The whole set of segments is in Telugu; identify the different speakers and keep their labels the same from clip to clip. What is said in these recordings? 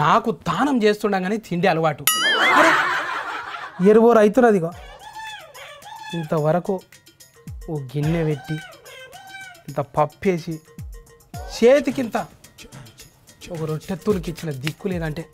Speaker 1: నాకు దానం చేస్తుండగానే తిండి అలవాటు అరే ఎరువోరు అవుతున్నదిగో ఇంతవరకు ఓ గిన్నె పెట్టి ఇంత పప్పేసి చేతికింత ఒక రొట్టెత్తులకి ఇచ్చిన దిక్కు లేదంటే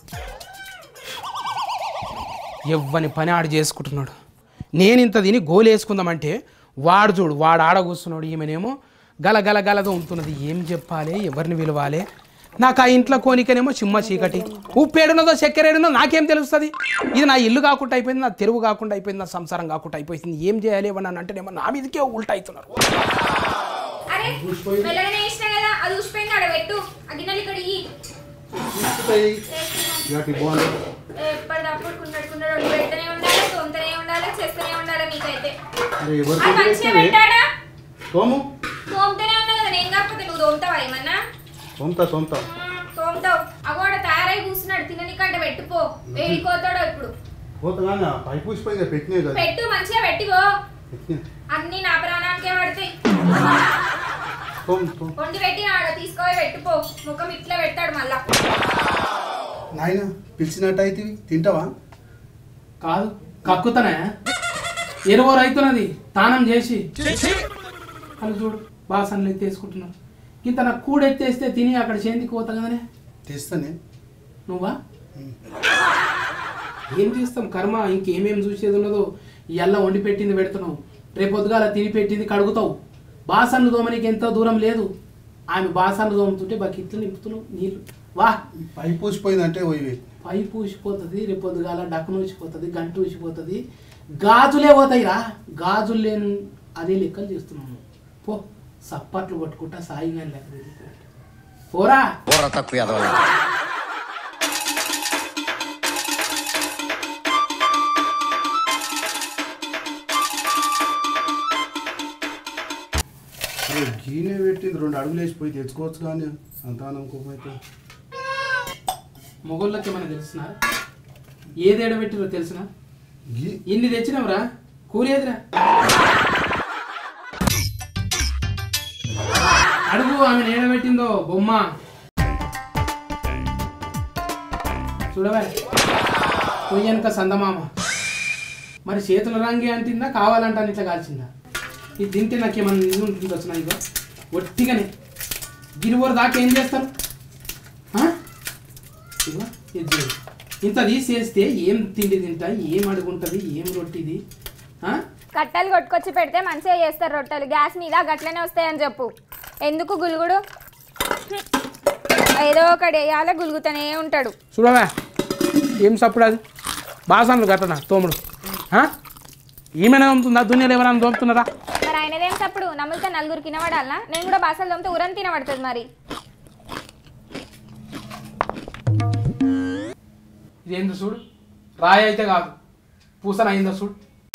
Speaker 1: ఎవ్వని పని ఆడు చేసుకుంటున్నాడు నేను ఇంత తిని గోలు వేసుకుందామంటే వాడు చూడు వాడు ఆడ కూర్చున్నాడు ఈమెనేమో గల గల గలగా ఉంటున్నది ఏం చెప్పాలి ఎవరిని పిలవాలి నాకు ఆ ఇంట్లో కోనికనేమో చిమ్మ చీకటి ఉప్పేడున్నదో చక్కెర ఏడున్నదో నాకేం తెలుస్తుంది ఇది నా ఇల్లు కాకుండా అయిపోయింది నా తెరువు కాకుండా అయిపోయింది నా సంసారం కాకుండా అయిపోయింది ఏం చేయాలి ఏమన్నా అంటేనేమో నా మీదకే ఉల్టా అవుతున్నారు
Speaker 2: అరే మెల్లగానే వేసినా కదా అది ఊసిపోయింది ఆడ పెట్టు ఆ గిన్నెలు ఇక్కడ ఇయ్యి ఎప్పటిదప్పుడు కుండడు కుండడు వండి పెడుతూనే ఉండాలి తోముతూనే ఉండాలి చేస్తూనే ఉండాలి మీకైతే అది మంచిగా పెట్టాడా
Speaker 3: సోము
Speaker 2: తోముతూనే ఉన్నా కదా నేను కాకపోతే నువ్వు తోముతావా ఏమన్నా
Speaker 3: సొంత సొంత
Speaker 2: మ్మ్, తోముతావు అగోడ తయారై కూర్చున్నాడు తిననికంటే పెట్టుపో వేడిపోతాడో ఇప్పుడు
Speaker 3: పోతగానే పైపు ఊసిపోయింది పెట్టినాయి కదా
Speaker 2: పెట్టు మంచిగా పెట్టిపో
Speaker 3: పెట్టినాయి
Speaker 2: అన్ని నా ప్రాణానికే పడతాయి
Speaker 3: సోము సోము
Speaker 2: వండి పెట్టి ఆడ తీసుకొని పెట్టుపో ముఖం ఇట్లా పెడతాడు మళ్ళా
Speaker 3: నాయన పిలిచినట్టు అయితే తింటావా
Speaker 1: కాదు కక్కుతానే ఎరువు రైతున్నది తానం చేసి అని చూడు బాసనలు ఎత్తేసుకుంటున్నావు ఇంత నాకు కూడెత్తేస్తే తిని అక్కడ చేందికి పోతా కదనే
Speaker 3: తెస్తానే
Speaker 1: నువ్వా ఏం చేస్తాం కర్మ ఇంకేమేం చూసేది ఉన్నదో ఇవల్ల వండి పెట్టింది పెడుతున్నావు రేపొద్దుగాల తిని పెట్టింది కడుగుతావు బాసన్లు తోమనికి ఎంతో దూరం లేదు ఆమె బాసన్లు తోముతుంటే బకెట్లు నింపుతున్నావు నీళ్ళు వా
Speaker 3: పైపు ఊసిపోయిందంటే పోయి
Speaker 1: పైపు ఊసిపోతుంది రేపొద్దుగాల డక్కును ఊసిపోతుంది గంట ఊసిపోతుంది గాజులే పోతాయిరా గాజులు లేని అదే లెక్కలు చేస్తున్నాము పో సప్పట్లు పట్టుకుంటా సాయిగా లెక్క తిరుగుతాడు. పోరా
Speaker 4: బుర్ర తక్కువ ఎదవలేదు
Speaker 3: అరే గీనే పెట్టింది రెండు అడుగులు వేసిపోయి తెచ్చుకోవచ్చు కానీ సంతానం కోపమైతే
Speaker 1: మొగోళ్ళకి ఏమైనా తెలిసిన ఏది ఎడబెట్టిరో తెలిసిన
Speaker 3: గీ
Speaker 1: ఇన్ని తెచ్చినావురా కూరేదిరా అడుగు ఆమె ఏడబెట్టిందో బొమ్మ చూడవే పొయ్యనక సందమామ మరి చేతుల రంగి అంటిందా కావాలంటే అని ఇట్లా కాల్చిందా ఇది తింటే నాకు ఏమన్నా నిజం ఉంటుంది వచ్చిన ఇగో ఒట్టిగానే గిరివరు దాకా ఏం చేస్తారు ఆ? ఇదిగో ఇది చూడు. ఇంత తీసేస్తే ఏం తిండి తింటా ఏం అడుగుంటుంది ఏం రొట్టిది ఆ?
Speaker 2: కట్టెలు కొట్టుకొచ్చి పెడితే మంచిగా చేస్తారు రొట్టెలు గ్యాస్ మీద గట్లనే వస్తాయని చెప్పు ఎందుకు గులుగుడు ఏదో ఒకటి వేయాలి గులుగుతూనే ఉంటాడు
Speaker 1: చూడవా ఏం సప్పుడు అది బాసనలు కట్టనా తోముడు ఆ? ఈమెనే తోముతుందా దునియాలో ఎవరైనా తోముతున్నారా
Speaker 2: మరి ఆయనదేం తప్పుడు నమ్మితే నలుగురు తినబడాలనా నేను కూడా బాసలు తోమితే ఉరం తినబడుతుంది మరి
Speaker 1: ఇదేందో చూడు రాయి అయితే కాదు పూసన అయిందో చూడు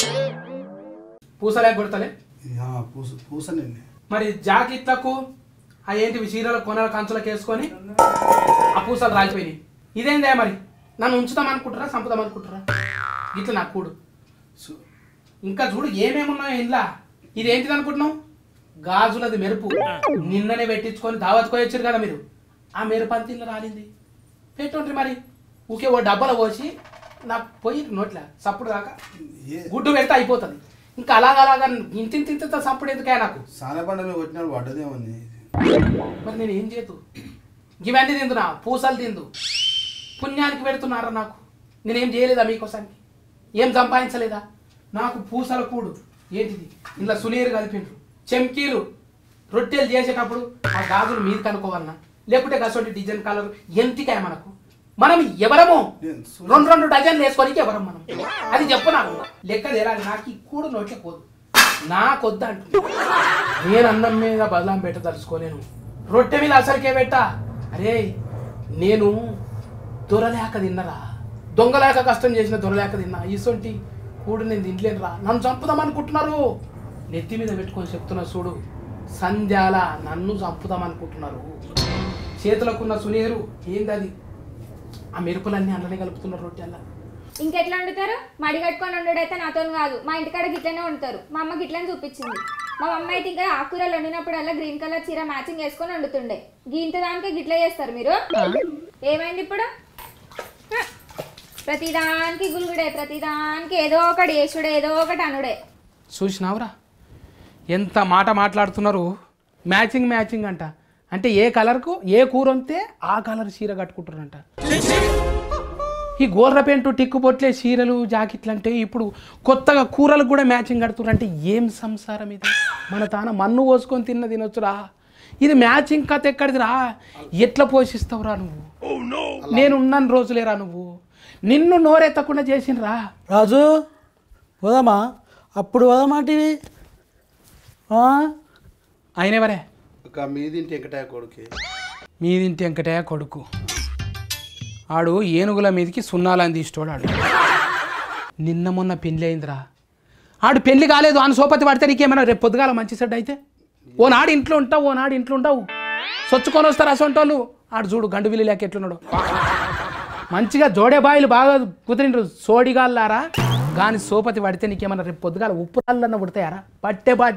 Speaker 1: పూసలే కొడతలే
Speaker 3: ఆ, పూస పూసనే
Speaker 1: మరి జాకెట్లకు ఆ ఏంటివి చీరల కొనల కంచులకు వేసుకొని ఆ పూసలు రాలిపోయినాయి ఇదేందే మరి నన్ను ఉంచుదాం అనుకుంటారా చంపుదాం అనుకుంటారా ఇట్లా నాకు కూడు
Speaker 3: సో-
Speaker 1: ఇంకా చూడు ఏమేమి ఉన్నాయో ఇంట్లో ఇదేంటిది అనుకుంటున్నావు గాజులది మెరుపు నిన్ననే పెట్టించుకొని దావత్కి వచ్చారు కదా మీరు ఆ మెరుపు అంత ఇల్లు రాలింది పెట్టుండ్రి మరి ఊకే ఓ డబ్బాలో పోసి నాకు పోయి నోట్ల సప్పుడు దాకా
Speaker 3: ఏ
Speaker 1: గుడ్డు పెడితే అయిపోతుంది ఇంకా అలాగ అలాగా ఇంతింత ఇంత సప్పుడు ఎందుకే నాకు
Speaker 3: సానబండ మీద కొట్టినాడు పడ్డదేమని
Speaker 1: మరి నేను ఏం చేతు ఇవన్నీ తిందునా పూసలు తిందు పుణ్యానికి పెడుతున్నారా నాకు నేనేం చేయలేదా మీకోసానికి ఏం సంపాదించలేదా నాకు పూసల కూడు ఏంటిది ఇందులో సునీరు కలిపిండ్రు చెంకీలు రొట్టెలు చేసేటప్పుడు ఆ గాజులు మీద కనుక్కోవాలన్నా లేకుంటే గసోటి డిజైన్ కలర్ ఎంతికాయ మనకు మనం ఎవరము
Speaker 3: నేను సు-
Speaker 1: రెండు రెండు డజన్లు వేసుకోనికి ఎవరం మనం అది చెప్పు నాకు లెక్క తేరాలి నాకు ఈ కూడు నోట్లే పోదు నాకొద్దు అంటుంది నేను అన్నం మీద బదలాం పెట్టదలుచుకోలేను రొట్టె మీద అసలుకే పెట్టా అరే నేను దొరలేక తిన్నరా దొంగలేక కష్టం చేసిన దొరలేక తిన్నా ఇసొంటి కూడు నేను తినలేనురా నన్ను చంపుదాం అనుకుంటున్నారు నెత్తి మీద పెట్టుకొని చెప్తున్నా చూడు సంధ్యాల నన్ను చంపుదాం అనుకుంటున్నారు చేతులకున్న సునీరు ఏంది అది ఆ మెరుపులన్నీ అన్ననే కలుపుతున్నారు రొట్టె అలా
Speaker 2: ఇంకెట్లా వండుతారు మడి కట్టుకొని వండుడైతే నాతో కాదు మా ఇంటికాడ గిట్లనే వండుతారు మా అమ్మ గిట్లని చూపించింది మా మమ్మ అయితే ఇంకా ఆకుకూరలు వండినప్పుడల్లా గ్రీన్ కలర్ చీర మ్యాచింగ్ వేసుకొని వండుతుండే గీంత దానికే గిట్ల చేస్తారు మీరు ఏమైంది ఇప్పుడు ప్రతిదానికి గులుగుడే ప్రతిదానికి ఏదో ఒకటి యేసుడే ఏదో ఒకటి అనుడే
Speaker 1: చూసినావురా ఎంత మాట మాట్లాడుతున్నారు మ్యాచింగ్ మ్యాచింగ్ అంట అంటే ఏ కలర్కు ఏ కూర ఉంటే ఆ కలర్ చీర కట్టుకుంటారంట ఈ గోర్ర పెంటు టిక్కు పొట్లే చీరలు జాకెట్లు అంటే ఇప్పుడు కొత్తగా కూరలకు కూడా మ్యాచింగ్ కడుతున్నారు అంటే ఏం సంసారం ఇది మన తాన మన్ను పోసుకొని తిన్న తినొచ్చురా ఇది మ్యాచింగ్ కథ ఎక్కడిదిరా ఎట్లా పోషిస్తావురా నువ్వు నేను ఉన్నాను రోజులేరా నువ్వు నిన్ను నోరెత్తకుండా చేసినరా
Speaker 4: రాజు పోదామా అప్పుడు పోదామాటివి
Speaker 1: అయినవరే
Speaker 3: ఒక మీదింటి వెంకటాయ కొడుకే
Speaker 1: మీదింటి వెంకటయ్య కొడుకు ఆడు ఏనుగుల మీదకి సున్నాలని తీసుకోడు ఆడు నిన్న మొన్న పెళ్ళి అయిందిరా ఆడు పెళ్లి కాలేదు అని సోపతి పడితే నీకేమైనా రేపు పొద్దుగాల మంచి సెట్ అయితే ఓ నాడు ఇంట్లో ఉంటావు ఓ నాడు ఇంట్లో ఉంటావు సొచ్చుకొని వస్తారు అసొంటోళ్ళు ఆడు చూడు గండు విల్లు లేక ఎట్లున్నాడు మంచిగా జోడే బాయిలు బాగా కుదిరిండ్రు సోడిగాళ్ళారా గాని సోపతి పడితే నీకేమన్నా రేపు పొద్దుగాల ఉప్పు రాళ్ళన్న పుడతాయారా పట్టే బాట్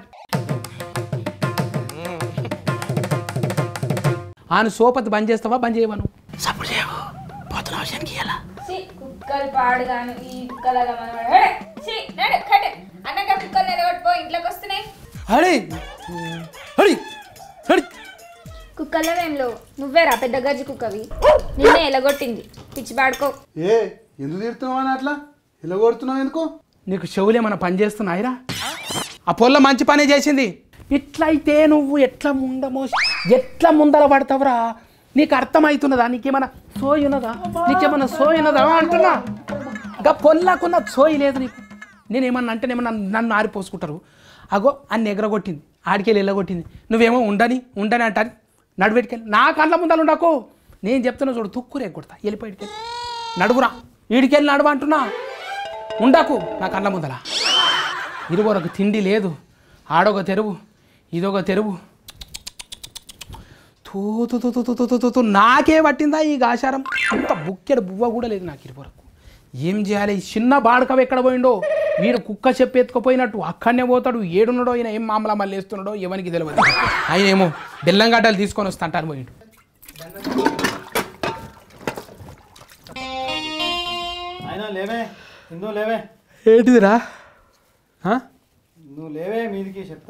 Speaker 1: ఆయన సోపతి బంద్ చేస్తావా బంద్ చేయవను సపోర్ట్ చేయవు పోతున్నా అవసరానికి ఇలా
Speaker 2: ఛీ, కుక్కలు పాడుగాను ఈ కుక్కలాగా మనవాడు. హే, ఛీ, నడు, కట్టు. అన్నగా కుక్కలు నిలబడిపో ఇంట్లోకి వస్తున్నాయి
Speaker 4: హడి హడి హడి
Speaker 2: కుక్కల్లో ఏం లేవు నువ్వేరా పెద్ద గజ్జి కుక్కవి నిన్నే ఎలగొట్టింది పిచ్చి పాడుకో
Speaker 3: ఏ ఎందుకు తిడుతున్నావు అని అట్లా ఇలా కొడుతున్నావు ఎందుకు
Speaker 1: నీకు చెవులు ఏమైనా పని చేస్తున్నాయిరా ఆ పొల్ల మంచి పనే చేసింది ఇట్లయితే నువ్వు ఎట్లా ముండమో ఎట్లా ముందర పడతావురా నీకు అర్థమవుతున్నదా నీకేమైనా సోయి ఉన్నదా నీకేమైనా సోయి ఉన్నదా అంటున్నా ఇంకా పొల్లకున్న సోయి లేదు నీకు నేనేమన్నా అంటే ఏమన్నా నన్ను ఆరిపోసుకుంటారు అగో అన్ని ఎగరగొట్టింది ఆడికెళ్ళి ఎల్లగొట్టింది నువ్వేమో ఉండని ఉండని అంటారు నడువెట్టుకెళ్ళి నా కళ్ళ ముందర ఉండకు నేను చెప్తున్నా చూడు తుక్కు రేగొడతా వెళ్ళిపోయికెళ్ళి నడువురా ఈడికెళ్ళి నడువు అంటున్నా ఉండకు నా కళ్ళ ముందల ఇరువరకు తిండి లేదు ఆడొక తెరువు ఇదొక తెరువు తూ తూ తూ తూ తూ తూ తూ తూ నాకే పట్టిందా ఈ గాశారం అంత బుక్కెడు బువ్వ కూడా లేదు నాకు ఇరువరకు ఏం చేయాలి ఈ చిన్న బాడకవ ఎక్కడ పోయిండో వీడు కుక్క చెప్పి ఎత్తుకుపోయినట్టు అక్కడనే పోతాడు ఏడున్నాడో ఆయన ఏం మామలా మళ్ళీ వేస్తున్నాడో ఎవరికి తెలియదు ఆయన ఏమో బెల్లం గడ్డలు తీసుకొని వస్తా అంటారు పోయిండు
Speaker 5: అయినా లేవే ఇందు లేవే
Speaker 1: ఏంటిదిరా
Speaker 5: నువ్వు లేవే మీదికి చెప్తా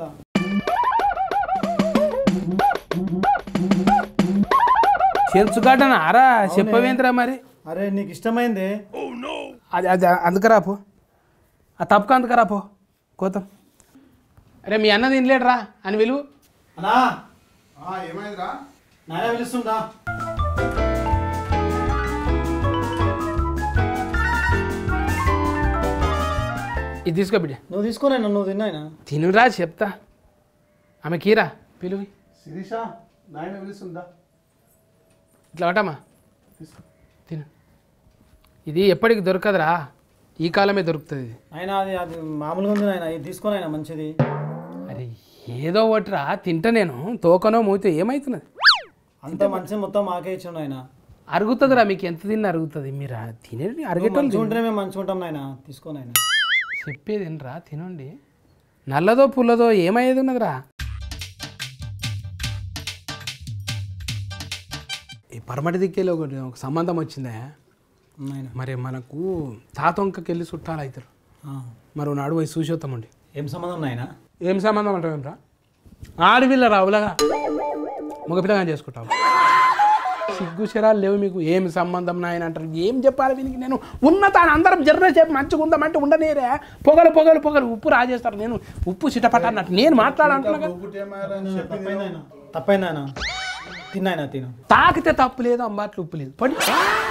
Speaker 1: చెంచుగడ్డనా అరా చెప్పవేంద్రా మరి
Speaker 5: అరే నీకు ఇష్టమైంది
Speaker 1: అది అది అందుకరా పో ఆ తప్పుకు అందుకరా పో కోతం అరే మీ అన్న తినలేడురా అని విలువ
Speaker 5: అన్నా
Speaker 3: ఆ, ఏమైందిరా
Speaker 5: నాయన పిలుస్తుందా
Speaker 1: ఇది తీసుకో బిడ్డ
Speaker 5: నువ్వు తీసుకోనైనా నువ్వు తిన్నాయినా
Speaker 1: తినురా చెప్తా ఆమె కీరా పిలువి
Speaker 3: శిరీష నాయన పిలుస్తుందా
Speaker 1: ఇట్లా ఒకటమ్మా తిను ఇది ఎప్పటికి దొరకదురా ఈ కాలమే దొరుకుతుంది ఇది
Speaker 5: అయినా అది అది మామూలుగా ఉంది నాయన ఇది తీసుకోనైనా మంచిది
Speaker 1: అరే ఏదో ఒకటిరా తింటా నేను తోకనో మూతో ఏమవుతున్నది
Speaker 5: అంత మంచి మొత్తం మాకే ఇచ్చిండు ఆయన
Speaker 1: అరుగుతుందిరా మీకు ఎంత తిన్నా అరుగుతుంది మీరు ఆ తినేది అరిగేటోళ్ళు
Speaker 5: మంచిగా ఉంటేనే మేము మంచిగా ఉంటాం నాయన తీసుకోనైనా
Speaker 1: చెప్పేది ఏంట్రా తినండి నల్లదో పుల్లదో ఏమయ్యేది ఉన్నదిరా ఈ పరమటి దిక్కేలో ఒకటి ఒక సంబంధం వచ్చిందే
Speaker 5: నాయన
Speaker 1: మరి మనకు తాతొంకకి వెళ్ళి చుట్టాలు అవుతారు మరి నాడు పోయి చూసొస్తామండి
Speaker 5: ఏం సంబంధం నాయన
Speaker 1: ఏం సంబంధం అంటావేమ్రా ఆడపిల్ల రావులగా మగపిల్లగా చేసుకుంటావు సిగ్గు శరాలు లేవు మీకు ఏం సంబంధం నాయన అంటారు ఏం చెప్పాలి వీనికి నేను ఉన్న తాను అందరం జర్ర చెప్పి మంచిగా ఉందామంటే ఉండనేరే పొగలు పొగలు పొగలు ఉప్పు రాజేస్తారు నేను ఉప్పు చిటపట అన్నట్టు నేను మాట్లాడాలంటున్నా కదా.
Speaker 5: తప్పైంది ఆయన తప్పైంది ఆయన తిన్నాయన తిను
Speaker 1: తాకితే తప్పు లేదు అంబాట్లు ఉప్పు లేదు పడి